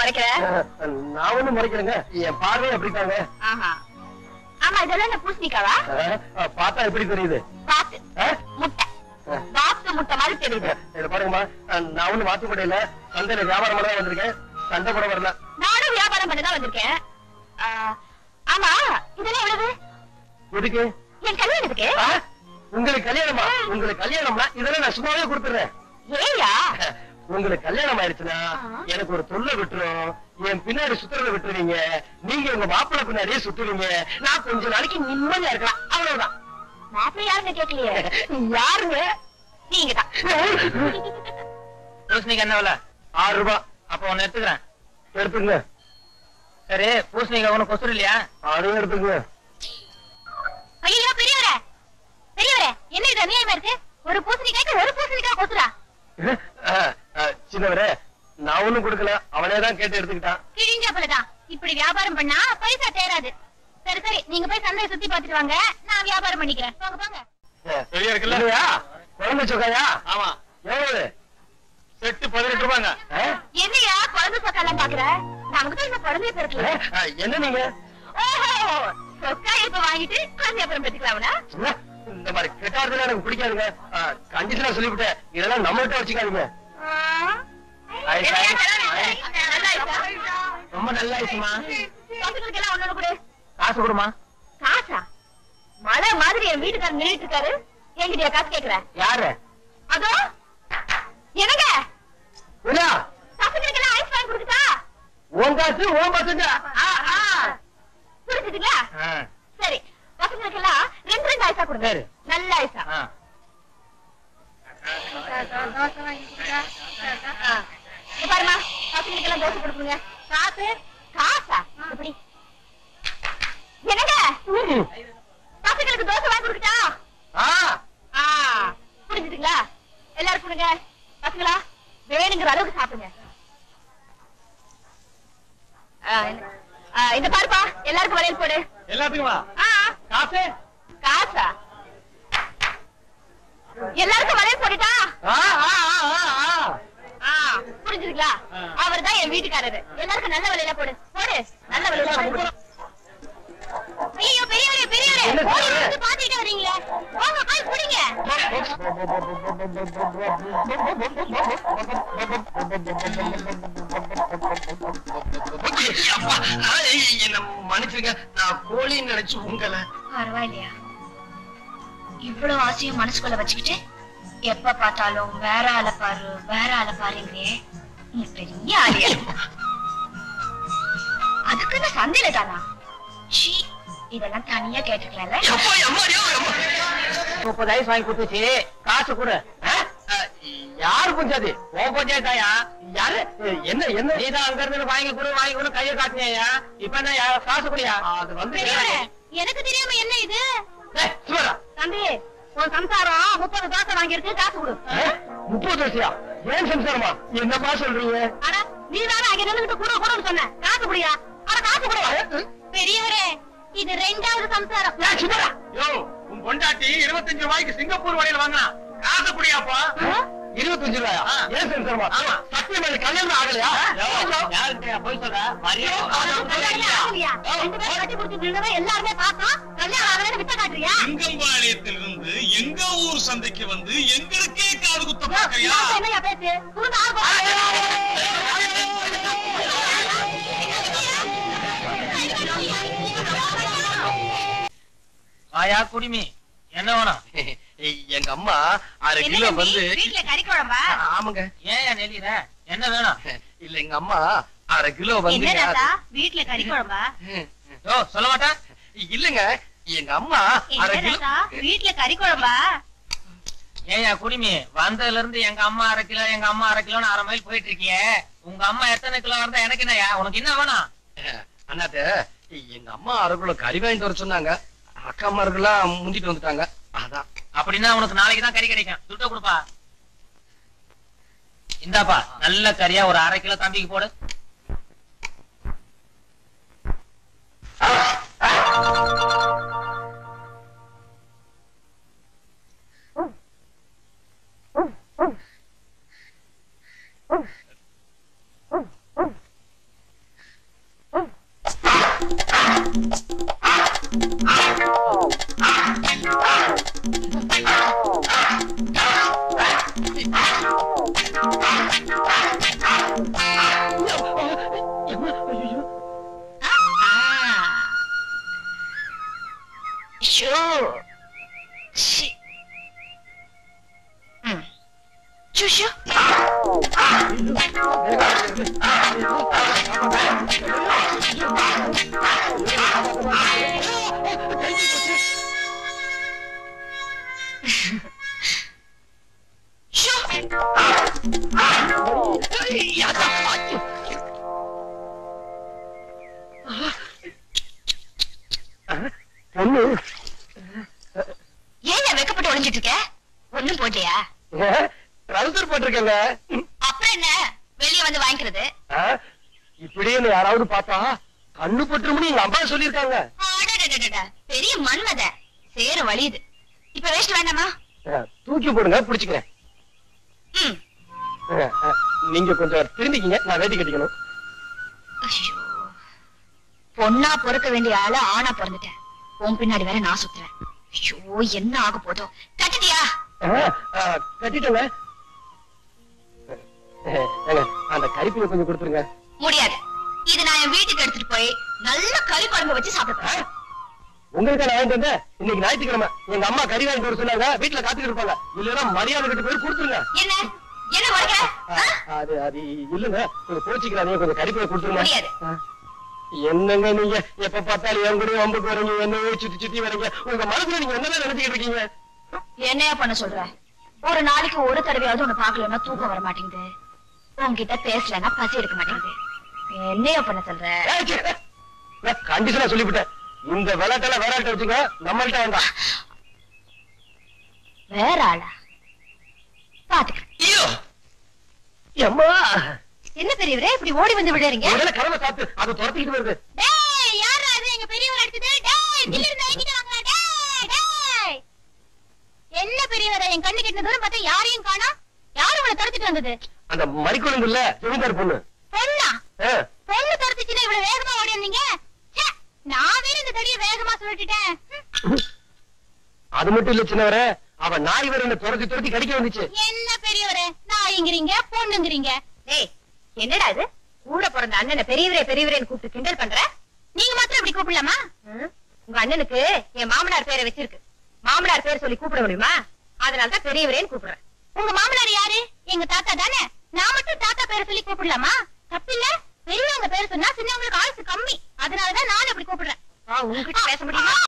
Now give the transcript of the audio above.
மறைக்கிற நான் ஒண்ணும் முறைக்கிறேங்க என் பார்வை அப்படித்தாங்க ஆஹா ஆமா இதெல்லாம் என்ன பூசணிக்காவா அஹ், பார்த்தா எப்படி தெரியுது பாத்து அஹ்? முட்டை பாத்து முட்டை மாதிரி தெரியுது இத பாருங்கம்மா அஹ், நான் ஒண்ணும் மாத்தி முடியல சந்தையில வியாபாரம் பண்ண தான் வந்திருக்கேன் சண்டை கூட வரல நானும் வியாபாரம் பண்ண தான் வந்திருக்கேன் ஆ, ஆமா இதெல்லாம் எவ்வளவு எதுக்கு என் கல்யாணத்துக்கு அஹ்? உங்களுக்கு கல்யாணமா உங்களுக்கு கல்யாணம்னா இதெல்லாம் நான் சும்மாவே கொடுத்துறேன் ஏயா உங்களுக்கு கல்யாணம் ஆயிடுச்சுன்னா ஆ. எனக்கு ஒரு தொல்லை விட்டுரும் என் பின்னாடி சுத்துறத விட்டுருவீங்க நீங்க உங்க மாப்பிள்ளை பின்னாடியே சுத்துவீங்க நான் கொஞ்ச நாளைக்கு நிம்மதியா இருக்கலாம் அவ்வளவுதான் மாப்பிள்ளை யாருங்க கேட்கலையே யாருங்க நீங்க தான் பூசணிக்கு என்ன விலை ஆறு ரூபாய் அப்ப ஒண்ணு எடுத்துக்கிறேன் எடுத்துங்க சரி பூசணிக்கு ஒண்ணு கொசுறு இல்லையா அதையும் எடுத்துங்க ஐயோ பெரியவரே பெரியவரே என்ன இது அநியாயமா இருக்கு ஒரு பூசணிக்காய்க்கு ஒரு பூசணிக்காய் கொசுரா அஹ், அஹ், சின்னவரே நான் ஒண்ணும் கொடுக்கல அவனே தான் கேட்டு எடுத்துக்கிட்டான் கிழிஞ்ச போலதான் இப்படி வியாபாரம் பண்ணா பைசா தேராது சரி சரி நீங்க போய் சந்தையை சுத்தி பார்த்துட்டு வாங்க நான் வியாபாரம் பண்ணிக்கிறேன் போங்க போங்க சரியா இருக்குல்ல இல்லையா குழந்தை சொக்காயா ஆமா எவ்வளவு செட்டு பதினெட்டு ரூபாங்க அஹ்? என்னையா குழந்தை சொக்கெல்லாம் பாக்குற நமக்கு தான் இந்த குழந்தைய பிறக்கல அஹ், அஹ், என்ன நீங்க ஓஹோ சொக்கா இப்ப வாங்கிட்டு குழந்தை அப்புறம் பெற்றுக்கலாம்னா சும்மா, இந்த மாதிரி கெட்டாரத்துல எனக்கு பிடிக்காதுங்க கண்டிஷனா சொல்லிவிட்டேன் இதெல்லாம் நம்மள்ட்ட வச்சுக்காதீங்க ஐஸ், ஐஸ், ஐஸ். நல்லா இருக்கா? ரொம்ப நல்லா இருக்குமா பசங்களுக்கெல்லாம் ஒண்ணு கொடு காசு கொடுமா காசா மழை மாதிரி என் வீட்டுக்காரர் நின்னுட்டு இருக்காரு என்கிட்டயா காசு கேக்குற யாரு அதோ என்னங்க வினா பசங்களுக்கெல்லாம் ஐஸ் வாங்கி கொடுக்குதா உன் காசு உன் பசங்க ஆ, ஆ. புரிஞ்சுதுங்களா ஆ, சரி பசங்களுக்கெல்லாம் ரெண்டு ரெண்டு ஐஸா கொடுங்க சரி. நல்ல ஐஸா ஆ. ஆ. இங்க பாருமா பசங்களுக்கெல்லாம் தோசை கொடுக்குங்க காசு காசா எப்படி என்னங்க ம். பசங்களுக்கு தோசை வாங்கி கொடுக்கட்டா ஆ, ஆ, புரிஞ்சுதுங்களா எல்லாரும் கொடுங்க பசங்களா வேணுங்கிற அளவுக்கு சாப்பிடுங்க ஆ, இந்த- ஆ, இந்த பாருப்பா எல்லாருக்கும் வளையல் போடு எல்லாத்துக்குமா ஆ, காசு காசா எல்லாருக்கும் வளையல் போட்டுட்டா ஆ, ஆ, ஆ, ஆ, ஆ. ஆ, புரிஞ்சுதுங்களா அவர் தான் என் வீட்டுக்காரரு எல்லாருக்கும் நல்ல வலையில போடு போடு நல்ல வலையில போடு ஐயோ பெரியவரே பெரியவரே என்ன ஓடி சொல்ற? வந்து பாத்துக்கிட்டு வர்றீங்களே வாங்க போய் குடிங்க அப்பா, ஆ, என்ன மன்னிச்சிருங்க நான் கோழின்னு நினைச்சு உங்களை பரவாயில்லையா இவ்வளவு ஆசையும் மனசுக்குள்ள வச்சுக்கிட்டு எப்ப பார்த்தாலும் வேற ஆள பாரு வேற ஆள பாருங்களே நீ பெரிய ஆளியா அதுக்குன்னு சந்தையில தானா சீ இதெல்லாம் தனியா கேட்டுக்கலாம்ல எப்பா, எம்மாடியோ, எம்மா. முப்பது ஐஸ் வாங்கி கொடுத்துச்சு காசு கொடு ஆ, ஆ, யாரு பஞ்சாதி உன் பஞ்சாயத்தாயா யாரு என்ன என்ன நீதான் அங்க இருந்து வாங்கி கொடு வாங்கி கொடு கையை காட்டினியா இப்ப என்ன யா- காசு குடியா அது வந்து பெரியவரே எனக்கு தெரியாம என்ன இது ஏய், சும்மாடா. தம்பி உன் சம்சாரம் முப்பது தோசை வாங்கியிருக்கு காசு கொடு ஏ, முப்பது வருஷம் ஏன் சம்சாரமா என்னப்பா சொல்றீங்க அட நீ தானே அங்க நின்னுகிட்டு கூட கூடன்னு சொன்ன காசு குடியா அட காசு கொடு பெரியவரே இது ரெண்டாவது சம்சாரம் ஏய், சும்மாடா. யோ உன் பொண்டாட்டி இருபத்தஞ்சு ரூபாய்க்கு சிங்கப்பூர் வடையில வாங்கினா காசு குடியாப்பா இருபத்தஞ்சு ரூபாயா ஆ. ஏன் சம்சாரமா ஆமா. சத்தியமா எனக்கு கல்யாணம் ஆகலையா யாருக்கிட்டயா போய் சொல்ற மரியாதை ஆகலையா? ரெண்டு பேரும் கட்டி பிடிச்சிட்டு இருந்ததை எல்லாருமே பார்த்தோம் கல்யாணம் ஆகலன்னு விட்ட காட்டுறியா எங்கம்பாளையத்திலிருந்து எங்க ஊர் சந்தைக்கு வந்து எங்களுக்கே காது குத்த பாக்குறியா இதாப்ப என்னய்யா பேச்சு குடும்ப ஆள் வாயா குடிமி என்ன வேணும் எங்க அம்மா அரை கிலோ வந்து வீட்டுல கறி குழம்பா ஆமாங்க ஏன் நெல்லிற என்ன வேணும் இல்ல எங்க அம்மா அரை கிலோ வந்து என்ன தாத்தா வீட்டுல கறி குழம்பா யோ சொல்ல மாட்டேன் இல்லங்க எங்க அம்மா அரை என்ன கிலோ தாத்தா வீட்டுல கறி குழம்பா ஏயா குடிமி வந்ததுல இருந்து எங்க அம்மா அரை கிலோ எங்க அம்மா அரை கிலோன்னு அரை மைல் போயிட்டு இருக்கியே உங்க அம்மா எத்தனை கிலோ இருந்தா எனக்கு என்னயா உனக்கு என்ன வேணும் அண்ணாத்த எங்க அம்மா அரை கிலோ கறி வாங்கிட்டு வர சொன்னாங்க அக்கா அம்மார்கள்லாம் முந்திட்டு வந்துட்டாங்க அதான் அப்படின்னா உனக்கு நாளைக்கு தான் கறி கிடைக்கும் துட்ட கொடுப்பா இந்தாப்பா நல்ல கறியா ஒரு அரை கிலோ தம்பிக்கு போடு சி. ம். Shoe, shoe. ஷூ. பொண்ணு ஏன் வெக்கப்பட்டு ஒளிஞ்சிட்டு இருக்க ஒண்ணும் போட்டியா ட்ரௌசர் போட்டிருக்கேங்க அப்புறம் என்ன வெளிய வந்து வாங்கிக்கிறது ஆ, இப்படியே என்னை யாராவது பார்த்தா கண்ணு பட்டுருமுன்னு எங்க அம்மா சொல்லியிருக்காங்க அடடடடட, பெரிய மன்மத சேர வழியுது இப்ப வேஸ்ட் வேண்டாமா ஆ, தூக்கி போடுங்க பிடிச்சுக்கிறேன் ம். ஆ, ஆ, நீங்க கொஞ்சம் திரும்பிக்கிங்க நான் வேட்டி கட்டிக்கணும் ஐயோ. பொண்ணா பொறுக்க வேண்டிய ஆள ஆணா பிறந்துட்டேன் உன் பின்னாடி வேற நான் சுத்துறேன் ஐயோ என்ன ஆக போதோ கட்டிட்டியா ஆ, ஆ, கட்டிட்டேங்க ஆ, ஏங்க, அந்த கறிப்பீனை கொஞ்சம் கொடுத்துருங்க முடியாது இது நான் என் வீட்டுக்கு எடுத்துட்டு போய் நல்ல கறி குழம்பு வச்சு சாப்பிடுறேன் உங்களுக்கு நான் வாங்கிட்டு வந்தேன் இன்னைக்கு ஞாயிற்றுக்கிழமை எங்க அம்மா கறி வாங்கிட்டு வர சொன்னாங்க வீட்டுல காத்துக்கிட்டு இருப்பாங்க இல்லைன்னா மரியாதை கிட்ட போய் கொடுத்துருங்க என்ன என்ன உடைக்கிற? ஆ, ஆ? அது அது இல்லங்க கொஞ்சம் கோச்சிக்கிறாதீங்க கொஞ்சம் கறிப்பீனை கொடுத்துருங்க முடியாது. ஆ. என்னங்க நீங்க எப்ப பார்த்தாலும் என் கூட வம்புக்கு வரீங்க என்ன சுத்தி சுத்தி வரீங்க உங்க மனசுல நீங்க என்னதான் நினைச்சுக்கிட்டு இருக்கீங்க என்னையா பண்ண சொல்ற ஒரு நாளைக்கு ஒரு தடவையாவது உன்னை பாக்கலன்னா தூக்கம் வர மாட்டேங்குது உன்கிட்ட பேசலன்னா பசி எடுக்க மாட்டேங்குது என்னையா பண்ண சொல்ற ஏய், சே, நான் கண்டிஷனா சொல்லிவிட்டேன் இந்த விளையாட்டெல்லாம் விளையாட்டு வச்சுங்க நம்மள்ட்ட வேண்டாம் வேற ஆளா பாத்துக்கிறேன் ஐயோ அம்மா என்ன பெரியவரே இப்படி ஓடி வந்து விடுறீங்க முதல்ல கதவை சாப்பிட்டு அதை துரத்திக்கிட்டு வருது டேய் யாரா அது எங்க பெரியவர் அடிச்சது டேய் பில்லு இருந்தா என்கிட்ட வாங்க டேய் டேய் என்ன பெரியவரே என் கண்ணு கெட்டின தூரம் பார்த்தா யாரையும் காணோம் யாரும் உங்களை துரத்திட்டு வந்தது அந்த மறிக்குழம்பு இல்ல ஜமீன்தார் பொண்ணு பொண்ணா ஆ, பொண்ணு துரத்துச்சுன்னா இவ்வளவு வேகமா ஓடி வந்தீங்க ச்சே, நான் வேற இந்த தடிய வேகமா சொல்லிட்டுட்டேன் அது மட்டும் இல்ல சின்னவரே அவ நாய் வரை என்ன துரத்தி துரத்தி கடிக்க வந்துச்சு என்ன பெரியவரே நாய்ங்கிறீங்க பொண்ணுங்கிறீங்க டேய் என்னடா இது கூட பிறந்த அண்ணனை பெரியவரே பெரியவரேன்னு கூப்பிட்டு கிண்டல் பண்ற நீங்க மாத்திரம் இப்படி கூப்பிடலாமா உங்க அண்ணனுக்கு என் மாமனார் பேரை வச்சிருக்கு மாமனார் பேர் சொல்லி கூப்பிட முடியுமா அதனால தான் பெரியவரேன்னு கூப்பிடுறேன் உங்க மாமனார் யாரு எங்க தாத்தா தானே நான் மட்டும் தாத்தா பேரை சொல்லி கூப்பிடலாமா தப்பில்ல பெரியவங்க பேர் சொன்னா சின்னவங்களுக்கு ஆயுசு கம்மி அதனாலதான் நான் அப்படி கூப்பிடுறேன் உங்ககிட்ட பேச முடியுமா